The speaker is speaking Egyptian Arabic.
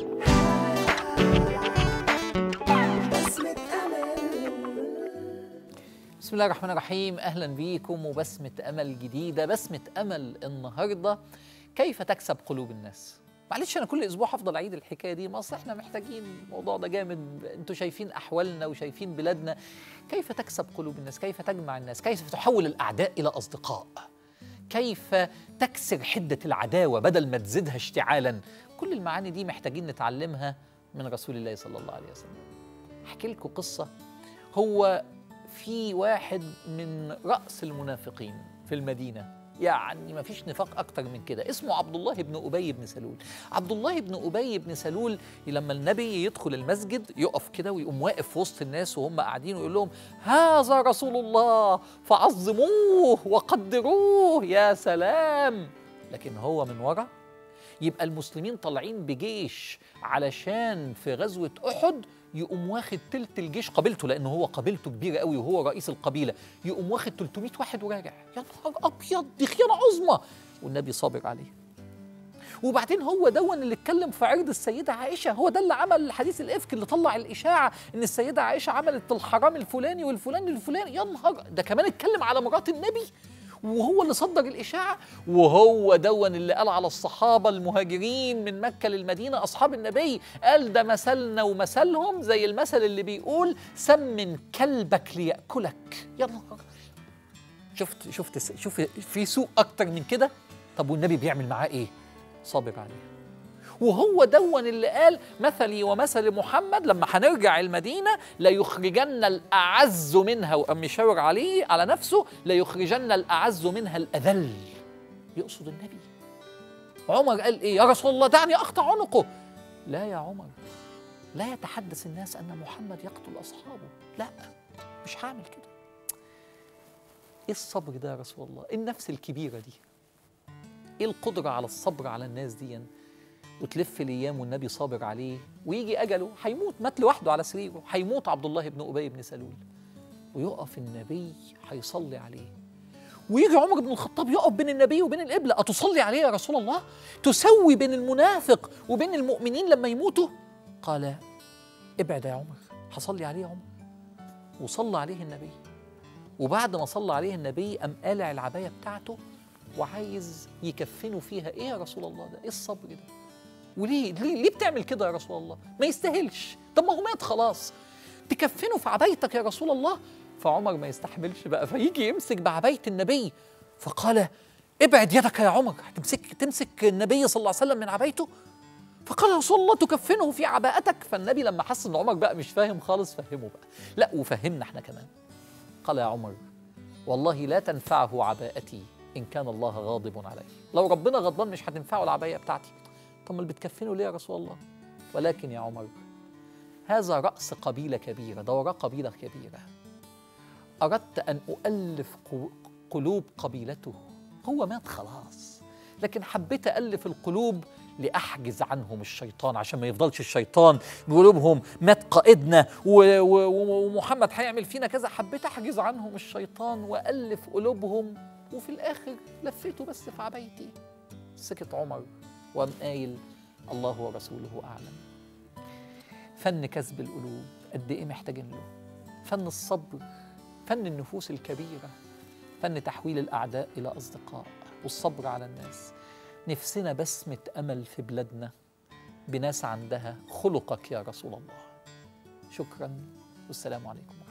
بسم الله الرحمن الرحيم اهلا بيكم وبسمه امل جديده بسمه امل النهارده كيف تكسب قلوب الناس معلش انا كل اسبوع هفضل اعيد الحكايه دي ما اصل احنا محتاجين الموضوع ده جامد انتوا شايفين احوالنا وشايفين بلادنا كيف تكسب قلوب الناس كيف تجمع الناس كيف تحول الاعداء الى اصدقاء كيف تكسر حده العداوه بدل ما تزيدها اشتعالا كل المعاني دي محتاجين نتعلمها من رسول الله صلى الله عليه وسلم احكي لكم قصه هو في واحد من رأس المنافقين في المدينة يعني ما فيش نفاق أكتر من كده اسمه عبد الله بن أبي بن سلول عبد الله بن أبي بن سلول لما النبي يدخل المسجد يقف كده ويقوم واقف في وسط الناس وهم قاعدين ويقول لهم هذا رسول الله فعظموه وقدروه يا سلام لكن هو من ورا يبقى المسلمين طالعين بجيش علشان في غزوة أحد يقوم واخد تلت الجيش قبيلته لأنه هو قبيلته كبيرة قوي وهو رئيس القبيلة يقوم واخد 300 واحد وراجع يا نهار أبيض دي خيانة عظمى والنبي صابر عليه وبعدين هو دون اللي اتكلم في عرض السيدة عائشة هو ده اللي عمل حديث الإفك اللي طلع الإشاعة إن السيدة عائشة عملت الحرام الفلاني والفلاني الفلاني يا نهار ده كمان اتكلم على مرات النبي وهو اللي صدر الإشاعة وهو دون اللي قال على الصحابة المهاجرين من مكة للمدينة أصحاب النبي قال ده مثلنا ومثلهم زي المثل اللي بيقول سمن كلبك ليأكلك يا نهار شفت شفت شوف في سوء أكتر من كده طب والنبي بيعمل معاه إيه؟ صابر عليه وهو دون اللي قال مثلي ومثل محمد لما هنرجع المدينة ليخرجن الأعز منها وقام يشاور عليه على نفسه ليخرجن الأعز منها الأذل يقصد النبي عمر قال إيه يا رسول الله دعني أقطع عنقه لا يا عمر لا يتحدث الناس أن محمد يقتل أصحابه لا مش هعمل كده إيه الصبر ده يا رسول الله إيه النفس الكبيرة دي إيه القدرة على الصبر على الناس دي وتلف الايام والنبي صابر عليه ويجي اجله هيموت مات لوحده على سريره هيموت عبد الله بن ابي بن سلول ويقف النبي هيصلي عليه ويجي عمر بن الخطاب يقف بين النبي وبين القبلة أتصلي عليه يا رسول الله تسوي بين المنافق وبين المؤمنين لما يموتوا قال ابعد يا عمر هصلي عليه يا عمر وصلى عليه النبي وبعد ما صلى عليه النبي قام قالع العباية بتاعته وعايز يكفنوا فيها ايه يا رسول الله ده ايه الصبر ده وليه ليه, ليه بتعمل كده يا رسول الله ما يستاهلش طب ما هو مات خلاص تكفنه في عبايتك يا رسول الله فعمر ما يستحملش بقى فيجي يمسك بعباية النبي فقال ابعد يدك يا عمر هتمسك تمسك النبي صلى الله عليه وسلم من عبايته فقال يا رسول الله تكفنه في عباءتك فالنبي لما حس ان عمر بقى مش فاهم خالص فهمه بقى لا وفهمنا احنا كمان قال يا عمر والله لا تنفعه عباءتي ان كان الله غاضب عليه لو ربنا غضبان مش هتنفعه العبايه بتاعتي طب ما بتكفنه ليه يا رسول الله ولكن يا عمر هذا راس قبيله كبيره ده وراه قبيله كبيره اردت ان اؤلف قلوب قبيلته هو مات خلاص لكن حبيت الف القلوب لاحجز عنهم الشيطان عشان ما يفضلش الشيطان بقلوبهم مات قائدنا ومحمد هيعمل فينا كذا حبيت احجز عنهم الشيطان والف قلوبهم وفي الاخر لفيته بس في عبايتي سكت عمر وقام قايل الله ورسوله اعلم فن كسب القلوب قد ايه محتاجين له فن الصبر فن النفوس الكبيره فن تحويل الاعداء الى اصدقاء والصبر على الناس نفسنا بسمه امل في بلادنا بناس عندها خلقك يا رسول الله شكرا والسلام عليكم